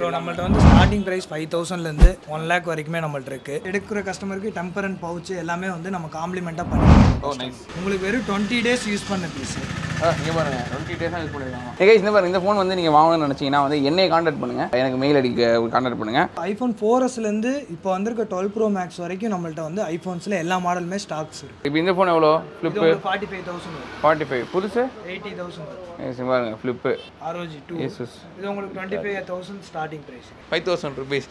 So நம்மள்ட்ட வந்து starting price five தௌசண்ட்லேருந்து ஒன் லேக் வரைக்குமே நம்மள்ட்ட இருக்கு எடுக்கிற கஸ்டமருக்கு டெம்பர் அண்ட் பவுச் எல்லாமே வந்து நம்ம காம்ப்ளிமெண்ட்டாக பண்ணுவோம் ஓ நைஸ் உங்களுக்கு வெறும் டுவெண்ட்டி டேஸ் யூஸ் பண்ண பீஸ் இங்கே பாருங்க டுவெண்ட்டி டேஸ் யூஸ் பண்ணிருக்காங்க ஏ இந்த பாருங்க இந்த ஃபோன் வந்து நீங்கள் வாங்கணும்னு நினச்சிங்கன்னா வந்து என்னையை காண்டாக்ட் பண்ணுங்க எனக்கு மெயில் அடிக்க காண்டாக்ட் பண்ணுங்க ஐஃபோன் ஃபோர்எஸ்லேருந்து இப்போ வந்திருக்க டுவெல் ப்ரோ மேக்ஸ் வரைக்கும் நம்மள்ட்ட வந்து ஐஃபோன்ஸில் எல்லா மாடலுமே ஸ்டாக்ஸ் இருக்கு இப்போ இந்த ஃபோன் எவ்வளோ இது ஃப்ளிப்பு உங்களுக்கு ஃபார்ட்டி ஃபைவ் தௌசண்ட் வரும் ஃபார்ட்டி ஃபைவ் புதுசு எயிட்டி தௌசண்ட் வரும் Yes, பாருங்க ஃப்ளிப்பு ஆர்ஓஜி டூ எஸ்எஸ் இது உங்களுக்கு twenty five thousand starting price five thousand rupees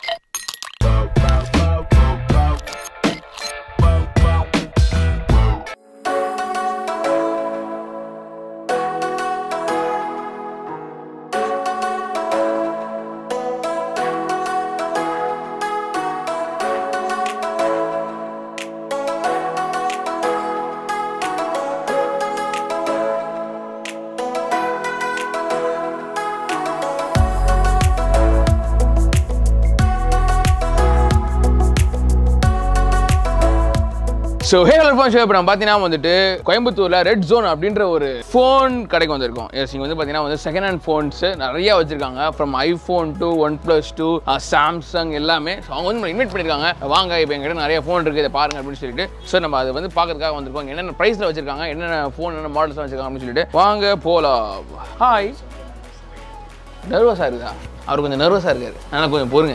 so hey hello phone show இப்போ நம்ம பார்த்தீங்கன்னா வந்துட்டு கோயம்புத்தூரில் ரெட் ஜோன் அப்படின்ற ஒரு ஃபோன் கடைக்கு வந்திருக்கோம் எஸ் இங்கே வந்து பார்த்தீங்கன்னா வந்து செகண்ட் ஹேண்ட் ஃபோன்ஸ் நிறைய வச்சிருக்காங்க from iPhone to one plus two Samsung எல்லாமே ஸோ அவங்க வந்து இன்வைட் பண்ணியிருக்காங்க வாங்க இப்போ எங்கிட்ட நிறைய ஃபோன் இருக்குது இதை பாருங்க அப்படின்னு சொல்லிட்டு ஸோ நம்ம அதை வந்து பார்க்கறதுக்காக வந்திருக்கோம் என்னென்ன ப்ரைஸில் வச்சிருக்காங்க என்னென்ன ஃபோன் என்ன மாடல்ஸ் வச்சிருக்காங்க அப்படின்னு சொல்லிட்டு வாங்க போகலாம் ஹாய் நர்வஸாக இருக்குதா அவர் கொஞ்சம் நர்வஸாக இருக்காரு அதனால் கொஞ்சம் பொறுங்க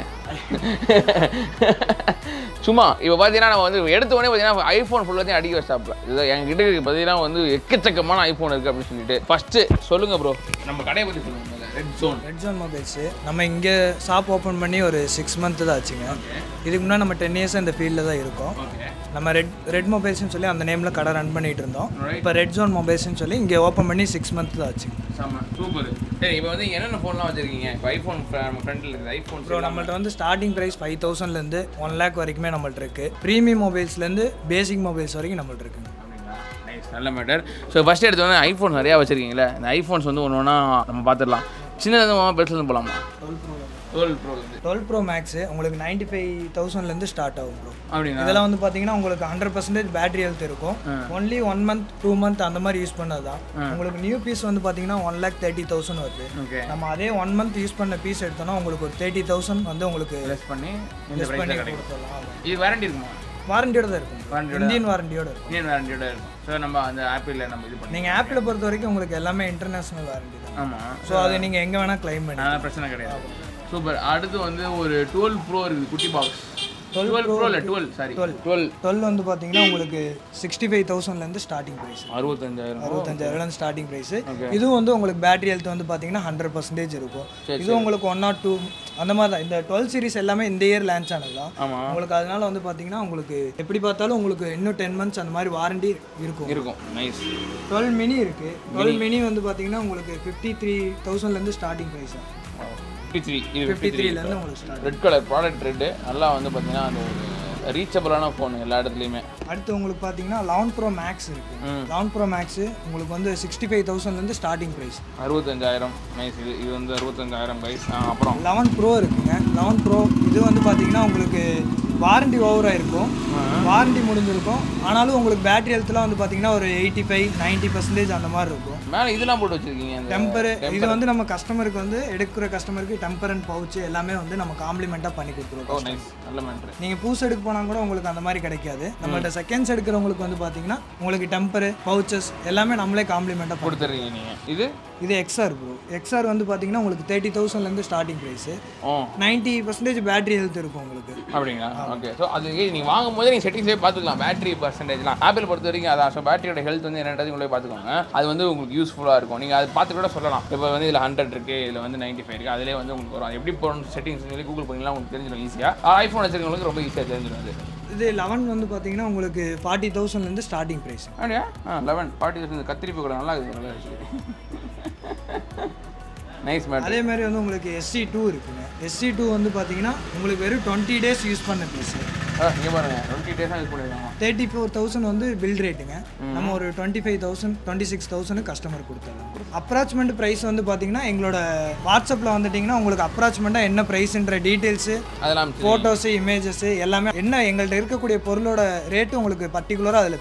சும்மா இப்போ பார்த்தீங்கன்னா நம்ம வந்து எடுத்த உடனே பார்த்தீங்கன்னா ஐஃபோன் ஃபுல்லாத்தையும் அடிக்க வச்சாப்ல இது எங்ககிட்ட பார்த்தீங்கன்னா வந்து எக்கச்சக்கமான ஐஃபோன் இருக்குது அப்படின்னு சொல்லிட்டு ஃபஸ்ட்டு சொல்லுங்கள் ப்ரோ நம்ம கடையை பற்றி சொல்லுங்கள் red zone red zone mobiles நம்ம இங்கே ஷாப் ஓப்பன் பண்ணி ஒரு சிக்ஸ் மந்த் தான் ஆச்சுங்க இதுக்கு முன்னாடி நம்ம டென் இயர்ஸ் இந்த ஃபீல்டில் தான் இருக்கோம் ஓகே நம்ம ரெட் ரெட் மொபைல்ஸ்னு சொல்லி அந்த நேமில் கடை ரன் பண்ணிட்டு இருந்தோம் Right. இப்போ ரெட் ஜோன் மொபைல்ஸ்னு சொல்லி இங்கே ஓப்பன் பண்ணி சிக்ஸ் மந்த் தான் ஆச்சு செம்ம சூப்பர் சரி இப்போ வந்து என்னென்ன ஃபோன்லாம் வச்சுருக்கீங்க இப்போ ஐஃபோன் நம்ம ஃப்ரண்ட்டில் இருக்குது ஐஃபோன் ப்ரோ நம்மள்ட்ட வந்து ஸ்டார்டிங் ப்ரைஸ் ஃபைவ் தௌசண்ட்லேருந்து ஒன் லேக் வரைக்குமே நம்மள்ட்ட இருக்குது ப்ரீமியம் மொபைல்ஸ்லேருந்து பேசிக் மொபைல்ஸ் வரைக்கும் நம்மள்ட்ட இருக்குங்க நைஸ் நல்ல மேட்டர் ஸோ ஃபஸ்ட் எடுத்து வந்து ஐஃபோன் நிறையா வச்சுருக்கீங்களே இந்த ஐஃபோன்ஸ் வந்து ஒன்று ஒன்றா நம்ம பார்த்துடலாம் சின்னது பெருசுலேருந்து போகலாமா டுவெல் ப்ரோ டுவெல் ப்ரோலேருந்து டுவெல் ப்ரோ மேக்ஸு உங்களுக்கு நைன்ட்டி ஃபைவ் தௌசண்ட்லேருந்து ஸ்டார்ட் ஆகும் ப்ரோ அப்படிங்களா இதெல்லாம் வந்து பார்த்தீங்கன்னா உங்களுக்கு ஹண்ட்ரட் பர்சன்டேஜ் பேட்டரி ஹெல்த் இருக்கும் only one month two month அந்த மாதிரி யூஸ் பண்ணது தான் உங்களுக்கு நியூ பீஸ் வந்து பார்த்தீங்கன்னா ஒன் லேக் தேர்ட்டி தௌசண்ட் வருது ஓகே நம்ம அதே ஒன் மந்த் யூஸ் பண்ண பீஸ் எடுத்தோம்னா உங்களுக்கு ஒரு தேர்ட்டி தௌசண்ட் வந்து உங்களுக்கு லெஸ் பண்ணி இந்த யூஸ் பண்ணி ப்ரைஸில் கிடைக்கும் கொடுத்துடலாம் இது வாரண்டி இருக்குமா வாரண்டியோட தான் இருக்கும் Warranty இந்தியன் வாரண்டியோட இருக்கும் இந்தியன் வாரண்டியோட இருக்கும் ஸோ நம்ம அந்த ஆப்பிளில் நம்ம இது பண்ணி நீங்கள் ஆப்பில் பொறுத்த வரைக்கும் உங்களுக்கு எல்லாமே இன்டர்நேஷனல் வாரண்டி தான் ஆமாம் ஸோ அது நீங்கள் எங்கே வேணால் க்ளைம் பண்ணி அதனால் பிரச்சனை கிடையாது சூப்பர் அடுத்து வந்து ஒரு டுவெல் ப்ரோ இருக்குது குட்டி பாக்ஸ் டுவெல் ப்ரோ இல்லை டுவெல் சாரி டுவெல் டுவெல் வந்து பார்த்தீங்கன்னா உங்களுக்கு சிக்ஸ்டி ஃபைவ் தௌசண்ட்லேருந்து ஸ்டார்டிங் ப்ரைஸ் அறுபத்தஞ்சாயிரம் அறுபத்தஞ்சாயிரம் ஸ்டார்டிங் ப்ரைஸ் இதுவும் வந்து உங்களுக்கு பேட்டரி ஹெல்த் வந்து பார்த்தீங்கன்னா ஹண்ட்ரட் பர்சன்டேஜ் இருக்கும் இது உங்களுக்கு ஒன் நாட் டூ அந்த மாதிரி தான் இந்த டுவெல் சீரிஸ் எல்லாமே இந்த இயர் லான்ச் ஆனது தான் ஆமாம் உங்களுக்கு அதனால வந்து பார்த்தீங்கன்னா உங்களுக்கு எப்படி பார்த்தாலும் உங்களுக்கு இன்னும் டென் மந்த்ஸ் அந்த மாதிரி வாரண்டி இருக்கும் இருக்கும் நைஸ் டுவெல் மினி இருக்கு டுவெல் மினி வந்து பார்த்தீங்கன்னா உங்களுக்கு ஃபிஃப்டி த்ரீ தௌசண்ட்லேருந்து ஸ்டார்டிங் ப்ரைஸ் ஃபிஃப்டி த்ரீ இது ஃபிஃப்டி த்ரீலேருந்து உங்களுக்கு start red colour product red நல்லா வந்து பார்த்தீங்கன்னா அது ஒரு ரீச்சபிளான ஃபோன் எல்லா இடத்துலையுமே அடுத்து உங்களுக்கு பார்த்தீங்கன்னா லெவன் ப்ரோ மேக்ஸ் இருக்கு லெவன் ப்ரோ மேக்ஸ் உங்களுக்கு வந்து சிக்ஸ்டி ஃபைவ் தௌசண்ட்லேருந்து ஸ்டார்டிங் ப்ரைஸ் அறுபத்தஞ்சாயிரம் நைஸ் இது இது வந்து அறுபத்தஞ்சாயிரம் கைஸ் அப்புறம் லெவன் ப்ரோ இருக்குங்க லெவன் ப்ரோ இது வந்து பார்த்தீங்கன்னா உங்களுக்கு வாரண்டி ஓவராக இருக்கும் வாரண்டி முடிஞ்சிருக்கும் ஆனாலும் உங்களுக்கு பேட்டரி ஹெல்த்லாம் வந்து பார்த்தீங்கன்னா ஒரு எயிட்டி ஃபைவ் நைன்ட்டி பர்சன்டேஜ் அந்த மாதிரி இருக்கும் மேலே இதெல்லாம் போட்டு வச்சிருக்கீங்க இந்த டெம்பர் இது வந்து நம்ம கஸ்டமருக்கு வந்து எடுக்கிற கஸ்டமருக்கு டெம்பர் அண்ட் பவுச் எல்லாமே வந்து நம்ம காம்ப்ளிமெண்ட்டாக பண்ணி ஓ கொடுத்துருவோம் நைஸ் நல்ல மேட்ரு நீங்கள் பூஸ் எடுக்க போனால் கூட உங்களுக்கு அந்த மாதிரி கிடைக்காது நம்மள்ட்ட செகண்ட்ஸ் எடுக்கிறவங்களுக்கு வந்து பார்த்தீங்கன்னா உங்களுக்கு டெம்பரு பவுச்சஸ் எல்லாமே நம்மளே காம்ப்ளிமெண்ட்டாக பண்ணி கொடுத்துட்றீங்க நீங்கள் இது இது எக்ஸ்ஆர் ப்ரோ எக்ஸ்ஆர் வந்து பார்த்தீங்கன்னா உங்களுக்கு தேர்ட்டி தௌசண்ட்லேருந்து starting price oh ninety percentage battery health இருக்கும் உங்களுக்கு அப்படிங்களா ஓகே ஸோ அது நீங்கள் வாங்கும் போது நீங்கள் செட்டிங்ஸ்லேயே பார்த்துக்கலாம் பேட்டரி பர்சன்டேஜ்லாம் ஆப்பிள் பொறுத்த வரைக்கும் அதான் ஸோ பேட்டரியோட ஹெல்த் வந்து என்னன்றது உங்களே பார்த்துக்கோங்க அது வந்து உங்களுக்கு யூஸ்ஃபுல்லாக இருக்கும் நீங்கள் அது பார்த்து கூட சொல்லலாம் இப்போ வந்து இதில் ஹண்ட்ரட் இருக்குது இதில் வந்து நைன்ட்டி ஃபைவ் இருக்குது அதிலே வந்து உங்களுக்கு வரும் அது எப்படி போகணும் செட்டிங்ஸ் சொல்லி கூகுள் பண்ணிக்கலாம் உங்களுக்கு தெரிஞ்சிடும் ஈஸியாக ஐஃபோன் வச்சிருக்கவங்களுக்கு ரொம்ப ஈஸியாக தெரிஞ்சிடும் அது இது லெவன் வந்து பார்த்தீங்கன்னா உங்களுக்கு ஃபார்ட்டி தௌசண்ட்லேருந்து ஸ்டார்டிங் ப்ரைஸ் அப்படியா ஆ லெவன் ஃபார்ட்டி தௌசண்ட் கத்திரிப்பு கூட நல்லா இருக்குது நல்லா இருக்குது நைஸ் மேட் அதே மாதிரி வந்து உங்களுக்கு எஸ்சி டூ இருக்குங்க எஸ்சி டூ வந்து பார்த்தீங்கன்னா உங்களுக்கு வெறும் டுவெண்ட்டி டேஸ் யூஸ் பண்ண பீஸ் இங்கே பாருங்க டுவெண்ட்டி டேஸாக யூஸ் பண்ணிருக்காங்க தேர்ட்டி ஃபோர் தௌசண்ட் வந்து பில் ரேட்டுங்க நம்ம ஒரு twenty five thousand twenty six thousand customer கொடுத்துடலாம் அப்ராச்மெண்ட் ப்ரைஸ் வந்து பார்த்தீங்கன்னா எங்களோட வாட்ஸ்அப்பில் வந்துட்டிங்கன்னா உங்களுக்கு அப்ராச்மெண்ட்டாக என்ன ப்ரைஸ்ன்ற டீட்டெயில்ஸு அதெல்லாம் ஃபோட்டோஸு இமேஜஸ் எல்லாமே என்ன எங்கள்கிட்ட இருக்கக்கூடிய பொருளோட ரேட்டு உங்களுக்கு பர்டிகுலராக அதில் தெரியும்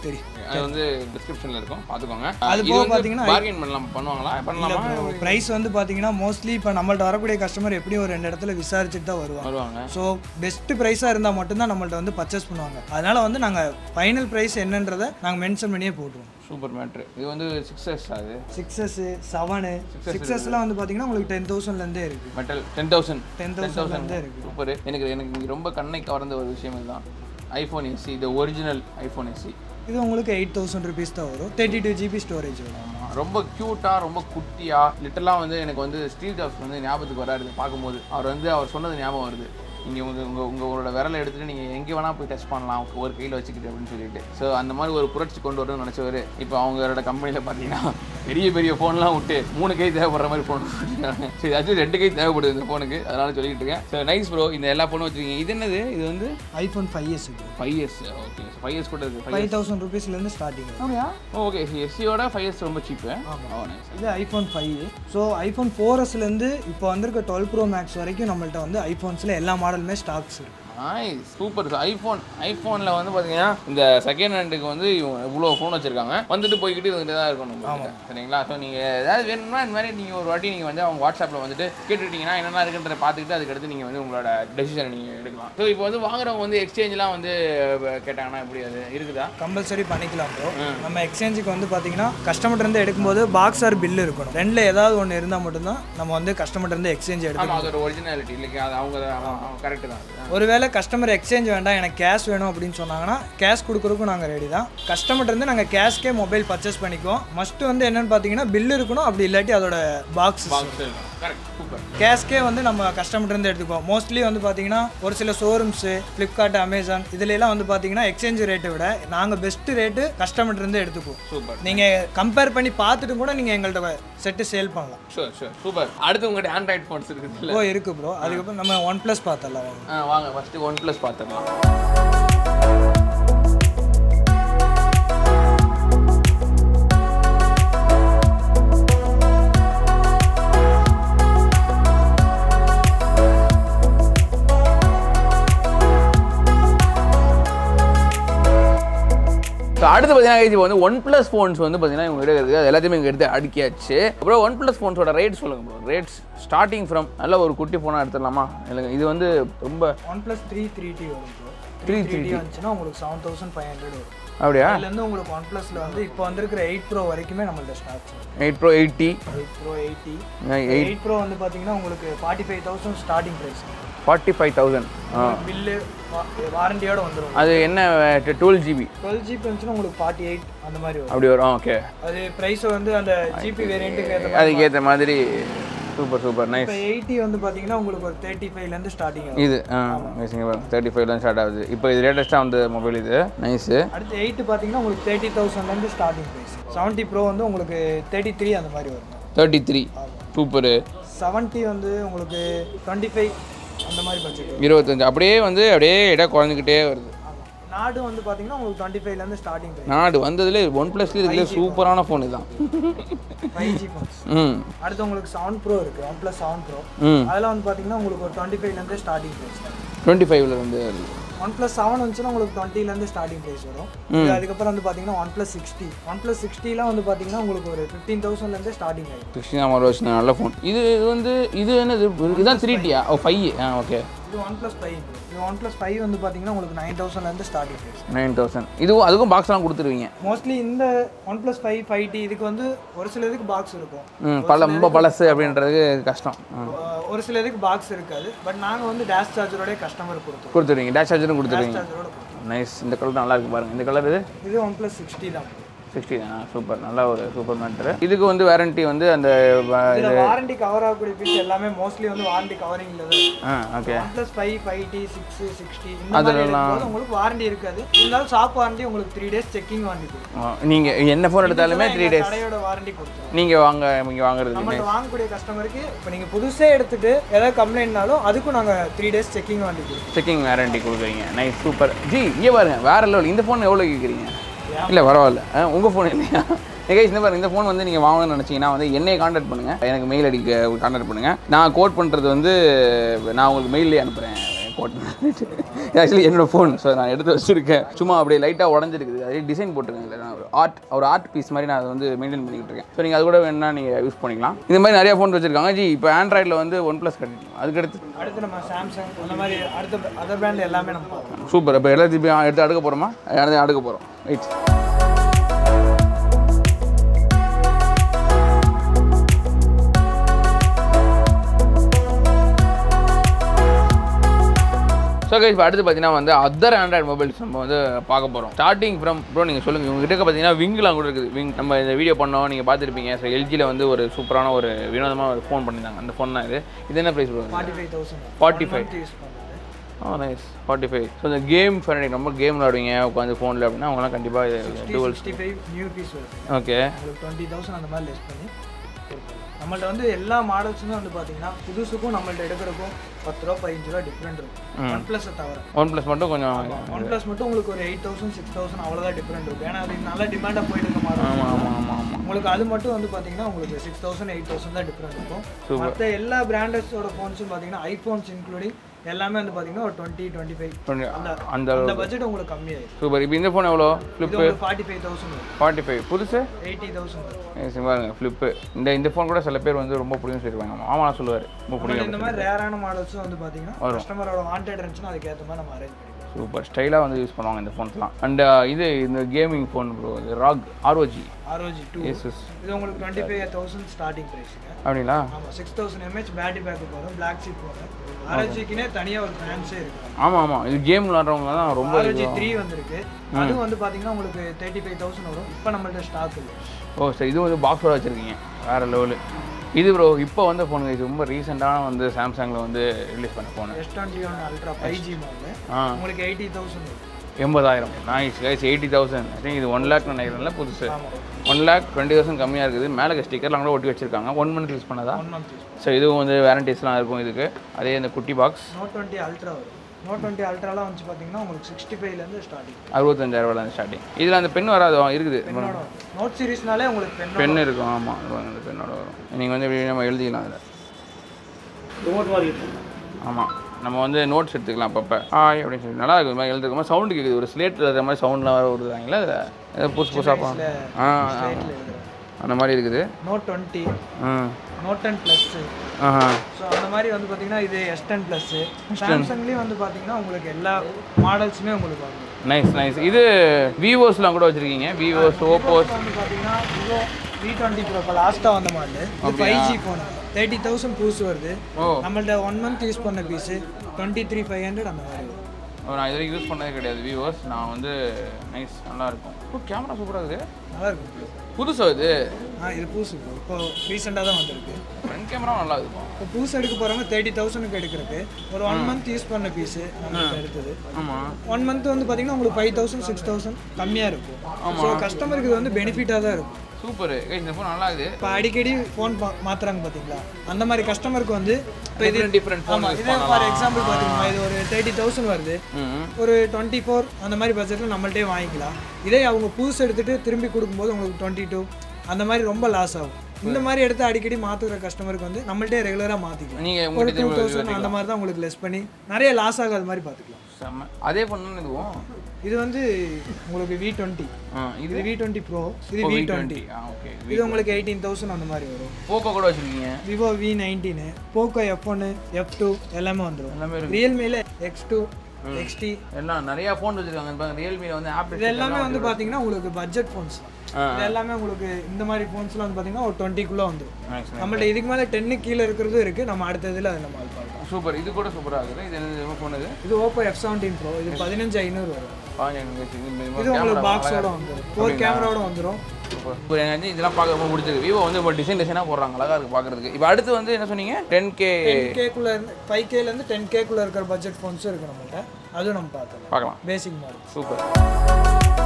அது வந்து டிஸ்கிரிப்ஷனில் இருக்கும் பார்த்துக்கோங்க அது இது போக வந்து பார்த்தீங்கன்னா பார்கெயின் பண்ணலாம் பண்ணுவாங்களா பண்ணலாமா ப்ரைஸ் வந்து பார்த்தீங்கன்னா மோஸ்ட்லி இப்போ நம்மள்ட்ட வரக்கூடிய கஸ்டமர் எப்படியும் ஒரு ரெண்டு இடத்துல விசாரிச்சுட்டு தான் வருவாங்க வருவாங்க ஸோ பெஸ்ட் ப்ரைஸாக இருந்தால் மட்டும்தான் நம்மள்ட்ட வந்து பர்ச்சேஸ் பண்ணுவாங்க அதனால வந்து நாங்கள் ஃபைனல் ப்ரைஸ் என்னன்றதை நாங்கள் மென்ஷன் பண்ணியே போட்டுருவோம் சூப்பர் மேட்ரு இது வந்து சிக்ஸஸ் அது சிக்ஸஸ்ஸு செவனு சிக்ஸஸ்லாம் வந்து பார்த்தீங்கன்னா உங்களுக்கு டென் தௌசண்ட்லேருந்தே இருக்குது மெட்டல் டென் தௌசண்ட் டென் தௌசண்ட்லேருந்தே இருக்குது சூப்பர் எனக்கு எனக்கு இங்க ரொம்ப கண்ணை கவர்ந்த ஒரு விஷயம் இதுதான் ஐஃபோன் எஸ்சி இது ஒரிஜினல் ஐஃபோன் எஸ்சி இது உங்களுக்கு எயிட் தௌசண்ட் ருபீஸ் தான் வரும் தேர்ட்டி டூ ஜிபி ஸ்டோரேஜ் வரும் ரொம்ப க்யூட்டாக ரொம்ப குட்டியாக லிட்டலாக வந்து எனக்கு வந்து ஸ்டீவ் ஜாப்ஸ் வந்து ஞாபகத்துக்கு வராரு இதை பார்க்கும்போது அவர் வந்து அவர் சொன்னது ஞாபகம் வருது நீங்கள் உங்கள் உங்கள் உங்களோட விரலை எடுத்துகிட்டு நீங்கள் எங்கே வேணால் போய் டச் பண்ணலாம் ஒரு கையில் வச்சுக்கிட்டு அப்படின்னு சொல்லிட்டு ஸோ அந்த மாதிரி ஒரு புரட்சி கொண்டு வரணும்னு நினச்சவர் இப்போ அவங்களோட கம்பெனியில் பார்த்தீங்கன்னா பெரிய பெரிய ஃபோன்லாம் விட்டு மூணு கை தேவைப்படுற மாதிரி ஃபோன் வச்சுருக்காங்க சரி ஆக்சுவலி ரெண்டு கை தேவைப்படுது இந்த ஃபோனுக்கு அதனால சொல்லிட்டு இருக்கேன் ஸோ நைஸ் ப்ரோ இந்த எல்லா ஃபோனும் வச்சுருக்கீங்க இது என்னது இது வந்து ஐஃபோன் ஃபைவ் இயர்ஸ் இது five years okay five years கூட இருக்குது ஃபைவ் ஃபைவ் தௌசண்ட் ருபீஸ்லேருந்து ஸ்டார்டிங் அப்படியா ஓகே எஸ்சியோட ஃபைவ் இயர்ஸ் ரொம்ப சீப்பு ஓ நைஸ் இது iPhone five so iPhone four எஸ்லேருந்து இப்போ வந்திருக்க டுவெல் ப்ரோ மேக்ஸ் வரைக்கும் நம்மள்ட்ட வந்து ஐஃபோன்ஸில் எல்லா மாடலுமே ஸ்டாக்ஸ் இருக்குது நைஸ் சூப்பர் ஐஃபோன் ஐஃபோனில் வந்து பார்த்தீங்கன்னா இந்த செகண்ட் ஹேண்டுக்கு வந்து இவங்க இவ்வளோ ஃபோன் வச்சிருக்காங்க வந்துட்டு போய்கிட்டு இருந்துட்டு தான் இருக்கணும் உங்களுக்கு. சரிங்களா ஸோ நீங்கள் ஏதாவது வேணும்னா இந்த மாதிரி நீங்கள் ஒரு வாட்டி நீங்கள் வந்து அவங்க வாட்ஸ்அப்பில் வந்துட்டு கேட்டுக்கிட்டீங்கன்னா என்னென்ன இருக்குன்றத பார்த்துக்கிட்டு அதுக்கடுத்து நீங்கள் வந்து உங்களோட டெசிஷனை நீங்கள் எடுக்கலாம் ஸோ இப்போ வந்து வாங்குறவங்க வந்து எக்ஸ்சேஞ்செலாம் வந்து அஹ், கேட்டாங்கன்னா எப்படி அது இருக்குதா கம்பல்சரி பண்ணிக்கலாம் ப்ரோ நம்ம எக்ஸ்சேஞ்சுக்கு வந்து பார்த்தீங்கன்னா கஸ்டமர்ட்ட இருந்து எடுக்கும்போது பாக்ஸ் ஆர் பில் இருக்கணும் ரெண்டில் ஏதாவது ஒன்று இருந்தால் மட்டும்தான் நம்ம வந்து கஸ்டமர்ட்ட இருந்து எக்ஸ்சேஞ்ச் எடுக்கணும் ஆமாம் அதோட ஒரிஜினாலிட்டி இல்லைங்க அது அவங்க கரெக்டு தான் அது ஒருவேளை கஸ்டமர் எக்ஸ்சேஞ்ச் வேண்டாம் எனக்கு கேஷ் வேணும் அப்படின்னு சொன்னாங்கன்னா கேஷ் கொடுக்குறதுக்கும் நாங்கள் ரெடி தான் கஸ்டமர்ட்ட இருந்து நாங்கள் கேஷ்க்கே மொபைல் பர்ச்சேஸ் பண்ணிக்குவோம் மஸ்ட்டு வந்து என்னன்னு பார்த்தீங்கன்னா பில் இருக்கணும் அப்படி இல்லாட்டி அதோட பாக்ஸ் கரெக்ட் சூப்பர் கேஷ்க்கே வந்து நம்ம கஸ்டமர்ட்ட இருந்து எடுத்துக்குவோம் மோஸ்ட்லி வந்து பார்த்தீங்கன்னா ஒரு சில ஷோரூம்ஸு ஃப்ளிப்கார்ட் அமேசான் இதுல எல்லாம் வந்து பார்த்தீங்கன்னா எக்ஸ்சேஞ்ச் ரேட்டை விட நாங்கள் பெஸ்ட் ரேட்டு கஸ்டமர்ட்ட இருந்து எடுத்துக்குவோம் சூப்பர் நீங்கள் கம்பேர் பண்ணி பார்த்துட்டு கூட நீங்கள் எங்கள்கிட்ட செட்டு சேல் பண்ணலாம் ஷூர் ஷூர் சூப்பர் அடுத்து உங்கள்கிட்ட ஆண்ட்ராய்ட் ஃபோன்ஸ் இருக்குது ஓ இருக்கு ப்ரோ அதுக்கப்புறம் நம்ம ஒன் ப்ளஸ் பார்த்தலாம் வாங்க ஆ வாங்க ஃபஸ்ட்டு ஒன் ப்ளஸ் பார்த்துக்கலாம் ஸோ அடுத்து பார்த்தீங்கன்னா இப்போ வந்து ஒன் ப்ளஸ் ஃபோன்ஸ் வந்து பார்த்தீங்கன்னா இவங்க கிட்ட இருக்குது அது எல்லாத்தையுமே இங்கே எடுத்து அடுக்கியாச்சு அப்புறம் ஒன் ப்ளஸ் ஃபோன்ஸோட ரேட் சொல்லுங்க ப்ரோ ரேட்ஸ் ஸ்டார்டிங் ஃப்ரம் நல்ல ஒரு குட்டி ஃபோனாக எடுத்துடலாமா இல்லைங்க இது வந்து ரொம்ப one plus three three T வரும் ப்ரோ த்ரீ த்ரீ டி வந்துச்சுன்னா உங்களுக்கு செவன் தௌசண்ட் ஃபைவ் ஹண்ட்ரட் வரும் அப்படியா அதுலேருந்து உங்களுக்கு ஒன் ப்ளஸில் வந்து இப்போ வந்திருக்கிற எயிட் ப்ரோ வரைக்குமே நம்மள்ட்ட stocks eight pro eighty eight pro eighty eight eight pro வந்து பார்த்தீங்கன்னா உங்களுக்கு forty five thousand starting price forty five thousand bill வாரண்டியோட வந்துடும் அது என்ன டுவெல் ஜிபி டுவெல் ஜிபி வந்துச்சுன்னா உங்களுக்கு ஃபார்ட்டி எயிட் அந்த மாதிரி வரும் அப்படி வரும் ஓகே அது ப்ரைஸ் வந்து அந்த ஜிபி வேரியண்ட்டுக்கு ஏற்ற மாதிரி அதுக்கேற்ற மாதிரி சூப்பர் சூப்பர் நைஸ் இப்போ எயிட்டி வந்து பார்த்தீங்கன்னா உங்களுக்கு ஒரு தேர்ட்டி ஃபைவ்லேருந்து ஸ்டார்டிங் ஆகும் இது ஆ தேர்ட்டி ஃபைவ் தான் ஸ்டார்ட் ஆகுது இப்போ இது லேட்டஸ்ட்டாக வந்த மொபைல் இது நைஸு அடுத்து எயிட்டு பார்த்தீங்கன்னா உங்களுக்கு தேர்ட்டி தௌசண்ட்லேருந்து ஸ்டார்டிங் ப்ரைஸ் செவன்ட்டி ப்ரோ வந்து உங்களுக்கு தேர்ட்டி த்ரீ அந்த மாதிரி வரும் தேர்ட்டி த்ரீ சூப்பரு செவன்ட்டி வந்து உங்களுக்கு டுவெண்ட்டி ஃபைவ் அந்த மாதிரி பட்ஜெட் இருபத்தஞ்சு அப்படியே வந்து அப்படியே இடம் குறைஞ்சிக்கிட்டே வருது ஆமாம் நாடு வந்து பார்த்தீங்கன்னா உங்களுக்கு டுவெண்ட்டி ஃபைவ்லேருந்து ஸ்டார்டிங் ப்ரைஸ் நாடு வந்ததுல ஒன் ப்ளஸ்ல இதுல சூப்பரான ஃபோன் இதுதான் ஃபைவ் ஜி ஃபோன்ஸ் ம் அடுத்து உங்களுக்கு செவன் ப்ரோ இருக்குது ஒன் ப்ளஸ் செவன் ப்ரோ ம் அதெல்லாம் வந்து பார்த்தீங்கன்னா உங்களுக்கு ஒரு டுவெண்ட்டி ஃபைவ்லேருந்து ஸ்டார்டிங் ப்ரைஸ் டுவெண்ட்டி ஃபைவ்ல இருந்து ஒன் ப்ளஸ் செவன் வந்துச்சுன்னா உங்களுக்கு டுவெண்ட்டிலேருந்து ஸ்டார்டிங் ப்ரைஸ் வரும் இது அதுக்கப்புறம் வந்து பார்த்தீங்கன்னா one plus sixty one plus சிக்ஸ்டிலாம் வந்து பார்த்தீங்கன்னா உங்களுக்கு ஒரு ஃபிஃப்டீன் தௌசண்ட்லேருந்து ஸ்டார்டிங் ஆகும் சிக்ஸ்டீன் ஆமாம் வருஷம் நல்ல ஃபோன் இது இது வந்து இது என்னது இதுதான் த்ரீ டியா ஓ ஃபைவ் ஆ ஓகே இது ஒன் ப்ளஸ் ஃபைவ் இது ஒன் ப்ளஸ் ஃபைவ் வந்து பார்த்தீங்கன்னா உங்களுக்கு நைன் தௌசண்ட்லேருந்து ஸ்டார்டிங் ப்ரைஸ் நைன் தௌசண்ட் இதுவும் அதுக்கும் பாக்ஸ்லாம் கொடுத்துருவீங்க மோஸ்ட்லி இந்த one plus five five T இதுக்கு வந்து ஒரு சில இதுக்கு பாக்ஸ் இருக்கும் ம் பல ரொம்ப பழசு அப்படின்றது கஷ்டம் ம் அஹ் ஒரு சில இதுக்கு பாக்ஸ் இருக்காது பட் நாங்கள் வந்து டேஷ் சார்ஜரோடய கஸ்டமர் கொடுத்துருவோம் கொடுத்துருவீங்க டேஷ் சார்ஜரும் கொடுத்துருவீங்க சார்ஜரோட கொடுத்துருவோம் நைஸ் இந்த கலர் நல்லா இருக்கு பாருங்க இந்த கலர் இது இது ஒன் ப்ளஸ் சிக்ஸ்டி தான் சிக்ஸ்டி ஆ சூப்பர் நல்ல ஒரு சூப்பர் மேட்ரு இதுக்கு வந்து வாரண்டி வந்து அந்த வ- இதில் வாரண்டி கவர் ஆகக்கூடிய பீஸ் எல்லாமே மோஸ்ட்லி வந்து வாரண்டி கவரிங்ல தான் ஆ okay one plus five five T six sixty இந்த மாதிரி இருக்கும்போது உங்களுக்கு வாரண்டி இருக்காது இருந்தாலும் ஷாப் வாரண்டி உங்களுக்கு த்ரீ டேஸ் செக்கிங் வாரண்டி கொடுக்கும் நீங்கள் என்ன ஃபோன் எடுத்தாலுமே த்ரீ டேஸ் கடையோட வாரண்டி கொடுத்துருவோம் நீங்கள் வாங்க நீங்கள் வாங்குறது நம்மள்ட்ட வாங்கக்கூடிய கஸ்டமருக்கு இப்போ நீங்கள் புதுசே எடுத்துட்டு ஏதாவது கம்ப்ளைண்ட்னாலும் அதுக்கும் நாங்கள் த்ரீ டேஸ் செக்கிங் வாரண்டி கொடுப்போம் செக்கிங் வாரண்டி கொடுக்குறீங்க நைஸ் சூப்பர் ஜி இங்கே பாருங்க வேற லெவல் இந்த ஃபோன் எவ்வளோ கேட்குறீங்க இல்லை பரவாயில்ல உங்கள் ஃபோன் இல்லையா கைஸ் இந்த பாருங்க இந்த ஃபோன் வந்து நீங்கள் வாங்கணும்னு நினச்சிங்கன்னா வந்து என்னையை காண்டாக்ட் பண்ணுங்கள் எனக்கு மெயில் அடிக்க காண்டாக்ட் பண்ணுங்கள் நான் கோட் பண்ணுறது வந்து நான் உங்களுக்கு மெயிலே அனுப்புகிறேன் கோட் பண்ணிட்டு ஆக்சுவலி என்னோட ஃபோன் ஸோ நான் எடுத்து வச்சிருக்கேன் சும்மா அப்படியே லைட்டாக உடஞ்சிருக்குது அதே டிசைன் போட்டிருக்கேன் இதில் நான் ஒரு ஆர்ட் ஒரு ஆர்ட் பீஸ் மாதிரி நான் அதை வந்து மெயின்டைன் பண்ணிக்கிட்டு இருக்கேன் ஸோ நீங்கள் அது கூட வேணா நீங்கள் யூஸ் பண்ணிக்கலாம் இந்த மாதிரி நிறைய ஃபோன் வச்சிருக்காங்க ஜி இப்போ ஆண்ட்ராய்டில் வந்து ஒன் ப்ளஸ் கட்டிட்டோம் அதுக்கடுத்து அடுத்து நம்ம சாம்சங் அந்த மாதிரி அடுத்த அதர் பிராண்ட் எல்லாமே நம்ம பார்க்கலாம் சூப்பர் இப்போ எல்லாத்தையும் போய் எடுத்து அடுக்க போகிறோமா எல்லாத்தையும் அடுக்க போகிறோம் ரைட் ஸோ கைஸ் இப்போ அடுத்து பார்த்தீங்கன்னா வந்து அதர் ஆண்ட்ராய்டு மொபைல்ஸ் நம்ம வந்து பார்க்க போகிறோம் ஸ்டார்டிங் ஃப்ரம் ப்ரோ நீங்கள் சொல்லுங்கள் உங்ககிட்ட பார்த்தீங்கன்னா விங்லாம் கூட இருக்குது விங் நம்ம இந்த வீடியோ பண்ணோம் நீங்கள் பார்த்துருப்பீங்க ஸோ எல்ஜியில் வந்து ஒரு சூப்பரான ஒரு வினோதமாக ஒரு ஃபோன் பண்ணியிருந்தாங்க அந்த ஃபோன் தான் இது இது என்ன price bro forty five thousand forty five use பண்ணுறது ஆ நைஸ் ஃபார்ட்டி ஃபைவ் ஸோ இந்த கேம் ஃபேனடிக் ரொம்ப கேம் விளாடுவீங்க உட்காந்து ஃபோனில் அப்படின்னா அவங்களாம் கண்டிப்பாக இது twelve sixty five new piece வருது ஓகே உங்களுக்கு டுவெண்ட்டி தௌசண்ட் அந்த மாதிரி லெஸ் பண்ணி கொடுக்கலாம் நம்மள்ட்ட வந்து எல்லா மாடல்ஸுமே வந்து பார்த்தீங்கன்னா புதுசுக்கும் நம்மள்ட்ட எடுக்கிறக்கும் பத்து ரூபா பதினஞ்சு ரூபா டிஃப்ரெண்ட் இருக்கும் ஒன் ப்ளஸை தவிர ஒன் ப்ளஸ் மட்டும் கொஞ்சம் ஒன் ப்ளஸ் மட்டும் உங்களுக்கு ஒரு எயிட் தௌசண்ட் சிக்ஸ் தௌசண்ட் அவ்வளோதான் டிஃப்ரெண்ட் இருக்கும் ஏன்னா அது நல்ல டிமாண்டாக போயிட்டு இருக்க மாதிரி ஆமாம் ஆமாம் ஆமாம் ஆமாம் உங்களுக்கு அது மட்டும் வந்து பார்த்தீங்கன்னா உங்களுக்கு சிக்ஸ் தௌசண்ட் எயிட் தௌசண்ட் தான் டிஃப்ரெண்ட் இருக்கும் மற்ற எல்லா பிராண்டட்ஸோட ஃபோன்ஸும் பார்த்தீங்கன்னா ஐஃபோன்ஸ் இன்க்ளூடிங் எல்லாமே வந்து பார்த்தீங்கன்னா ஒரு டுவெண்ட்டி டுவெண்ட்டி ஃபைவ் அந்த அந்த அந்த பட்ஜெட் உங்களுக்கு கம்மியாயிடும் சூப்பர் இப்போ இந்த ஃபோன் எவ்வளோ இது ஃப்ளிப்பு உங்களுக்கு forty five thousand forty five புதுசு எயிட்டி தௌசண்ட் பாருங்க ஃப்ளிப்பு இந்த இந்த ஃபோன் கூட சில பேர் வந்து ரொம்ப பிடிக்கும் சொல்லிடுவாங்க மாமா சொல்லுவார் ரொம்ப பிடிக்கும் இந்த மாதிரி ரேரான மாடல்ஸும் வந்து பார்த்தீங்கன்னா கஸ்டமரோட வாண்டட் இருந்துச்சுன்னா அதுக்கேற்ற மாதிரி நம்ம அரேஞ்ச் பண்ணிக்கலாம் சூப்பர் ஸ்டைலாக வந்து யூஸ் பண்ணுவாங்க இந்த ஃபோன்ஸ்லாம் அண்ட் இது இந்த கேமிங் ஃபோன் ப்ரோ இது ROG ROG ROG two SS இது உங்களுக்கு டுவெண்ட்டி ஃபைவ் தௌசண்ட் ஸ்டார்டிங் ப்ரைஸுங்க அப்படிங்களா ஆமாம் six thousand MH battery backup வரும் பிளாக் சீட் வரும் ஆர்ஓஜிக்குனே தனியாக ஒரு ஃபேன்ஸே இருக்கு ஆமாம் ஆமாம் இது கேம் விளாட்றவங்க தான் ரொம்ப ஆர்ஓஜி த்ரீ வந்திருக்கு அது வந்து பார்த்தீங்கன்னா உங்களுக்கு தேர்ட்டி ஃபைவ் தௌசண்ட் வரும் இப்போ நம்மள்ட்ட ஸ்டாக் இல்லை ஓ சரி இது வந்து பாக்ஸோட வச்சுருக்கீங்க வேறு லெவலு இது ப்ரோ இப்போ வந்த ஃபோனுங்க இது ரொம்ப ரீசெண்டான வந்து சாம்சங்கில் வந்து ரிலீஸ் பண்ண phone S twenty one ultra five G model ஆ உங்களுக்கு எயிட்டி தௌசண்ட் வரும் எண்பதாயிரம் nice guys eighty thousand I think இது ஒன் லேக் நினைக்கிறேன்ல புதுசு ஒன் லேக் டுவெண்ட்டி தௌசண்ட் கம்மியாக இருக்குது மேலே ஸ்டிக்கர்லாம் கூட ஒட்டி வச்சிருக்காங்க ஒன் மந்த் யூஸ் பண்ணதா ஒன் மந்த் யூஸ் ஸோ இதுவும் வந்து வேரண்டிஸ்லாம் இருக்கும் இதுக்கு அதே இந்த குட்டி பாக்ஸ் நோட் டுவெண்ட்டி அல்ட்ரா வரும் நோட் டுவெண்ட்டி அல்ட்ராலாம் வந்து பார்த்தீங்கன்னா உங்களுக்கு சிக்ஸ்டி ஃபைவ்லேருந்து ஸ்டார்டிங் அறுபத்தஞ்சாயிரம் ரூபாய் ஸ்டார்டிங் இதில் அந்த பென் வராது இருக்குது பெண்ணோட நோட் சீரிஸ்னாலே உங்களுக்கு பெண்ணோட பென் இருக்கும் ஆமாம் அந்த பெண்ணோட வரும் நீங்கள் வந்து இப்படி நம்ம எழுதிக்கலாம் அதில் நோட் மாதிரி இருக்கும் ஆமாம் நம்ம வந்து நோட்ஸ் எடுத்துக்கலாம் அப்பப்போ ஆய் அப்படின்னு சொல்லி நல்லா இருக்குது இது மாதிரி எழுதுறதுக்கு சவுண்டு கேட்குது ஒரு ஸ்லேட் எழுதுற மாதிரி சவுண்ட்லாம் வர வருதாங்களா இதில் ஏதோ புதுசு புதுசாக ஆ ஆ. அந்த மாதிரி இருக்குது நோட் டுவெண்ட்டி ம் நோட் டென் ப்ளஸ்ஸு ஆஹா ஸோ அந்த மாதிரி வந்து பார்த்தீங்கன்னா இது எஸ் டென் ப்ளஸ்ஸு சாம்சங்லேயும் வந்து பார்த்தீங்கன்னா உங்களுக்கு எல்லா மாடல்ஸுமே உங்களுக்கு வந்து நைஸ் நைஸ் இது விவோஸ்லாம் கூட வச்சுருக்கீங்க விவோஸ் ஓப்போஸ் வந்து பார்த்தீங்கன்னா விவோ வி டுவெண்ட்டி ப்ரோ இப்போ லாஸ்ட்டாக வந்த மாடல் இது five G phone thirty thousand புதுசு வருது ஓ நம்மள்ட்ட ஒன் மந்த் யூஸ் பண்ண fees twenty three five hundred அந்த மாதிரி வரும் ஓ, நான் இது வரைக்கும் யூஸ் பண்ணதே கிடையாது விவோஸ் நான் வந்து நைஸ் நல்லா இருக்கும் ஓ கேமரா சூப்பராக இருக்குது நல்லா இருக்கும் bro. புதுசா இது ஆ இது புதுசு ப்ரோ இப்போ ரீசெண்டாக தான் வந்திருக்கு ஃப்ரண்ட் கேமரா நல்லா இருக்கும் இப்போ புதுசு எடுக்க போகிறவங்க தேர்ட்டி தௌசண்ட்க்கு எடுக்கிறதுக்கு ஒரு ஒன் மந்த் யூஸ் பண்ண பீஸு நம்ம எடுத்தது ஆமாம் ஒன் மந்த் வந்து பார்த்தீங்கன்னா உங்களுக்கு ஃபைவ் தௌசண்ட் சிக்ஸ் தௌசண்ட் கம்மியாக இருக்கும் ஸோ கஸ்டமருக்கு இது வந்து பெனிஃபிட்டாக தான் இருக்கும் சூப்பர் இந்த ஃபோன் நல்லா இருக்குது இப்போ அடிக்கடி ஃபோன் மாத்துறாங்க பார்த்தீங்களா அந்த மாதிரி கஸ்டமருக்கு வந்து இப்போ இது டிஃப்ரெண்ட் டிஃப்ரெண்ட் ஃபோன் ஆமாம் இதே ஃபார் எக்ஸாம்பிள் பார்த்தீங்கன்னா இது ஒரு தேர்ட்டி தௌசண்ட் வருது ம் ஒரு டுவெண்ட்டி ஃபோர் அந்த மாதிரி பட்ஜெட்டில் நம்மள்ட்டே வாங்கிக்கலாம் இதே அவங்க புதுசு எடுத்துட்டு திரும்பி கொடுக்கும்போது உங்களுக்கு டுவெண்ட்டி டூ அந்த மாதிரி ரொம்ப லாஸ் ஆகும் இந்த மாதிரி எடுத்து அடிக்கடி மாற்றுற கஸ்டமருக்கு வந்து நம்மள்ட்டே ரெகுலராக மாற்றிக்கலாம் நீங்கள் ஒரு உங்கள்கிட்ட டூ திரும்ப தௌசண்ட் அந்த மாதிரி தான் உங்களுக்கு லெஸ் பண்ணி நிறைய லாஸ் ஆகாத மாதிரி பார்த்துக்கலாம் செம்ம அதே ஃபோன் தானே இதுவும் இது வந்து உங்களுக்கு வி டுவெண்ட்டி ஆ இது இது வி டுவெண்ட்டி ப்ரோ இது வி டுவெண்ட்டி ஆ ஓகே இது உங்களுக்கு எயிட்டீன் தௌசண்ட் அந்த மாதிரி வரும் போக்கோ கூட வச்சுருக்கீங்க Vivo V nineteen Poco F ஒன்று எஃப் டூ எல்லாமே வந்துடும் எல்லாமே இருக்கு ரியல்மியில் எக்ஸ் டூ எக்ஸ்டி எல்லாம் நிறைய ஃபோன் வச்சிருக்காங்க இப்போ ரியல்மியில் வந்து ஆப் இது எல்லாமே வந்து பார்த்தீங்கன்னா உங்களுக்கு பட்ஜெட் ஃபோன்ஸ் இது எல்லாமே உங்களுக்கு இந்த மாதிரி ஃபோன்ஸ்லாம் வந்து பார்த்தீங்கன்னா ஒரு டுவெண்ட்டிக்குள்ளே வந்துடும் நம்மள்ட்ட இதுக்கு மேலே டென்னு கீழே இருக்கிறதும் இருக்குது நம்ம அடுத்த இதில் அதில் நம்ம அது பார்க்கலாம் சூப்பர் இது கூட சூப்பராக இருக்குது இது என்ன ஃபோன் இது இது ஓப்போ எஃப் செவன்டீன் ப்ரோ இது பதினஞ்சு ஐநூறு வரும் இது இது உங்களுக்கு பாக்ஸோட வந்துடும் ஃபோர் கேமராவோட வந்துடும் இப்போ எனக்கு வந்து இதெல்லாம் பார்க்க ரொம்ப பிடிச்சிருக்கு விவோ வந்து இப்போ டிசைன் டிசைனாக போடுறாங்க அழகாக இருக்குது பார்க்குறதுக்கு இப்போ அடுத்து வந்து என்ன சொன்னீங்க டென் கே டென் கேக்குள்ளே இருந்து ஃபைவ் கேலேருந்து டென் கேக்குள்ளே இருக்கிற பட்ஜெட் ஃபோன்ஸும் இருக்குது நம்மகிட்ட அதுவும் நம்ம பார்த்துக்கலாம் பார்க்கலாம் பேசிக் மாடல் சூப்பர்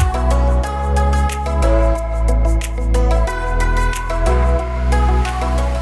அடுத்து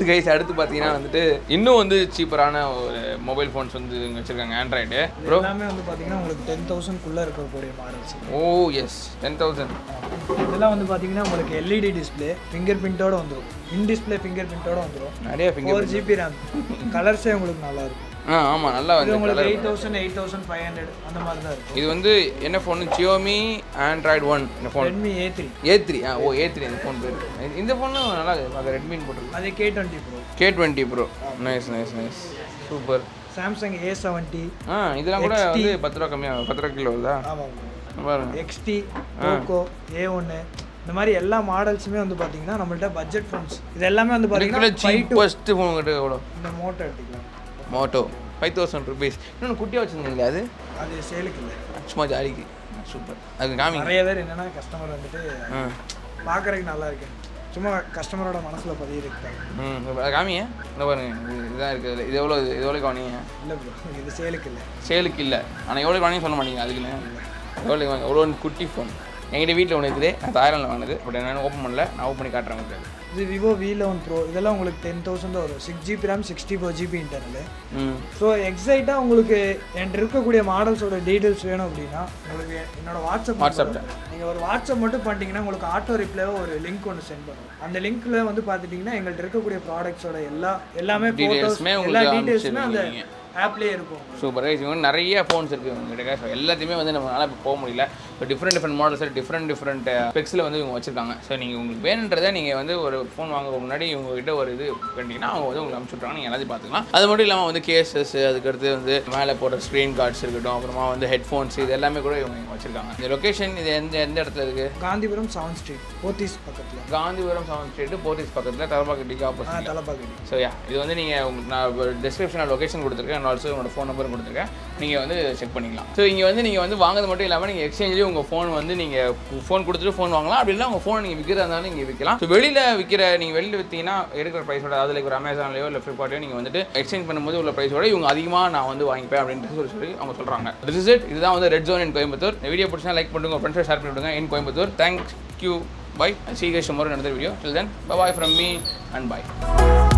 கைஸ் அடுத்து பார்த்தீங்கன்னா வந்துட்டு இன்னும் வந்து சீப்பரான ஒரு மொபைல் ஃபோன்ஸ் வந்து இங்கே வச்சுருக்காங்க ஆண்ட்ராய்டு ப்ரோ எல்லாமே வந்து பார்த்தீங்கன்னா உங்களுக்கு டென் தௌசண்ட்குள்ளே இருக்கக்கூடிய models O S ten thousand இதெல்லாம் வந்து பார்த்தீங்கன்னா உங்களுக்கு எல்இடி டிஸ்பிளே ஃபிங்கர் பிரிண்டோட வந்துடும் இன் டிஸ்பிளே ஃபிங்கர் பிரிண்டோட வந்துடும் நிறைய ஃபிங்கர் ஃபோர் ஜிபி ரேம் கலர்ஸே உங்களுக்கு நல்லா இருக்கும் ஆ ஆமாம் நல்லா இது வந்து உங்களுக்கு eight thousand eight thousand five hundred அந்த மாதிரி தான் இருக்கும் இது வந்து என்ன ஃபோனு ஜியோமி ஆண்ட்ராய்டு ஒன் இந்த phone Redmi A three A three ஆ ஓ ஏ த்ரீ இந்த ஃபோன் பேர் இந்த ஃபோனும் நல்லா இருக்கு அது ரெட்மின்னு போட்டிருக்கு அதே K twenty bro K twenty bro nice nice nice super Samsung A seventy ஆ இதெல்லாம் கூட வந்து பத்து ரூபா கம்மியாக பத்து ரூபா கிலோ வருதா ஆமாம் பாருங்க எக்ஸ்டி போக்கோ ஏ ஒன்று இந்த மாதிரி எல்லா மாடல்ஸுமே வந்து பார்த்தீங்கன்னா நம்மள்ட்ட பட்ஜெட் ஃபோன்ஸ் இது எல்லாமே வந்து பார்த்தீங்கன்னா ஃபைவ் டு சீப்பஸ்ட் ஃபோன் கிட்ட எவ்வளோ இந்த மோட்டோ எடுத்துக்கலாம் மோட்டோ ஃபைவ் தௌசண்ட் ருபீஸ் இன்னொன்று குட்டியாக வச்சுருந்தீங்களே அது அது சேலுக்கு இல்லை சும்மா ஜாலிக்கு சூப்பர் அது காமிங்க நிறைய பேர் என்னன்னா கஸ்டமர் வந்துட்டு ஆ பார்க்கறதுக்கு நல்லா இருக்கு சும்மா கஸ்டமரோட மனசில் பதியிருக்காங்க ம் அது காமிங்க இந்த பாருங்க இது இதான் இருக்குது இது எவ்வளோ இது எவ்வளோ வாங்கினீங்க இல்லை ப்ரோ இது சேலுக்கு இல்லை சேலுக்கு இல்லை ஆனால் எவ்வளோ வாங்கி சொல்ல மாட்டீங்க அதுக்குன்னு எவ்வளோ வாங்க எவ்வளோ குட்டி ஃபோன் என்கிட்ட வீட்டில் ஒன்று இருக்குது அது தாய்லாண்டில் வாங்கினது பட் என்னென்னு ஓப்பன் பண்ணல நான் ஓப்பன் பண்ணி காட்டுறேன் உங்களுக்கு இது விவோ வி லெவன் ப்ரோ இதெல்லாம் உங்களுக்கு டென் தௌசண்ட் வரும் six GB RAM sixty four GB internal ம் ஸோ எக்ஸைட்டாக உங்களுக்கு என்கிட்ட இருக்கக்கூடிய மாடல்ஸோட டீட்டெயில்ஸ் வேணும் அப்படின்னா உங்களுக்கு என்னோட வாட்ஸ்அப் வாட்ஸ்அப்ல. நீங்கள் ஒரு வாட்ஸ்அப் மட்டும் பண்ணிட்டீங்கன்னா உங்களுக்கு ஆட்டோ ரிப்ளைவோ ஒரு லிங்க் ஒன்று சென்ட் பண்ணுவோம் அந்த லிங்க்ல வந்து பார்த்துட்டிங்கன்னா எங்கள்கிட்ட இருக்கக்கூடிய ப்ராடக்ட்ஸோட எல்லா எல்லாமே ஃபோட்டோஸ் Detailsமே எல்லா உங்களுக்கு டீட்டெயில்ஸுமே அந்த அனுப்பிச்சிருவீங்க. ஆப்லேயே இருக்கும் சூப்பர் இவங்க வந்து நிறைய ஃபோன்ஸ் இருக்குது இவங்ககிட்ட ஸோ எல்லாத்தையுமே வந்து நம்மளால இப்போ போக முடியல so different different models different different ஸ்பெக்ஸில் வந்து இவங்க வச்சிருக்காங்க ஸோ நீங்கள் உங்களுக்கு வேணுன்றதை நீங்கள் வந்து ஒரு ஃபோன் வாங்க முன்னாடி இவங்ககிட்ட ஒரு இது பண்ணிட்டீங்கன்னா அவங்க வந்து உங்களுக்கு அனுப்பிச்சுட்றாங்க நீங்கள் எல்லாத்தையும் பார்த்துக்கலாம் அது மட்டும் இல்லாமல் வந்து கேசஸ் அதுக்கடுத்து வந்து மேலே போடுற ஸ்க்ரீன் கார்ட்ஸ் இருக்கட்டும் அப்புறமா வந்து ஹெட்ஃபோன்ஸ் இது எல்லாமே கூட இவங்க இங்க வச்சிருக்காங்க இந்த லொக்கேஷன் இது எந்த எந்த இடத்துல இருக்குது காந்திபுரம் செவன் ஸ்ட்ரீட் போத்தீஸ் பக்கத்தில் காந்திபுரம் செவன் ஸ்ட்ரீட் போர்ட்டிஸ் பக்கத்தில் தலப்பாக்கட்டிக்கு ஆப்போசிட் தலப்பாக்கடி ஸோ யா இது வந்து நீங்கள் உங்களுக்கு நான் டிஸ்கிரிப்ஷனில் லொகேஷன் கொடுத்துருக்கேன் அண்ட் ஆல்சோ உங்களோட ஃபோன் நம்பர் கொடுத்துருக்கேன் நீங்கள் வந்து செக் பண்ணிக்கலாம் ஸோ இங்கே வந்து நீங்கள் வந்து வாங்குறது மட்டும் இல்லாமல் நீங்கள் எக்ஸ்சேஞ்சிலேயே உங்கள் ஃபோன் வந்து நீங்கள் ஃபோன் கொடுத்துட்டு ஃபோன் வாங்கலாம் அப்படி இல்லை உங்கள் ஃபோன் நீங்கள் விற்கிறதா இருந்தாலும் நீங்கள் விற்கலாம் ஸோ வெளியில் விற்கிற நீங்கள் வெளியில் விற்றீங்கன்னா எடுக்கிற ப்ரைஸோட அதாவது like ஒரு அமேசான்லையோ இல்லை ஃப்ளிப்கார்ட்லையோ நீங்கள் வந்துட்டு எக்ஸ்சேஞ்ச் பண்ணும்போது உள்ள ப்ரைஸோட இவங்க அதிகமாக நான் வந்து வாங்கிப்பேன் அப்படின்ட்டு சொல்லி சொல்லி அவங்க சொல்கிறாங்க திஸ் இஸ் இட் இதுதான் வந்து ரெட் ஜோன் இன் கோயம்புத்தூர் இந்த வீடியோ பிடிச்சா லைக் பண்ணுங்க ஃப்ரெண்ட்ஸை ஷேர் பண்ணி விடுங்க in Coimbatore thank you bye சீக்கிரம் மோர் நடந்த video till then bye from me and by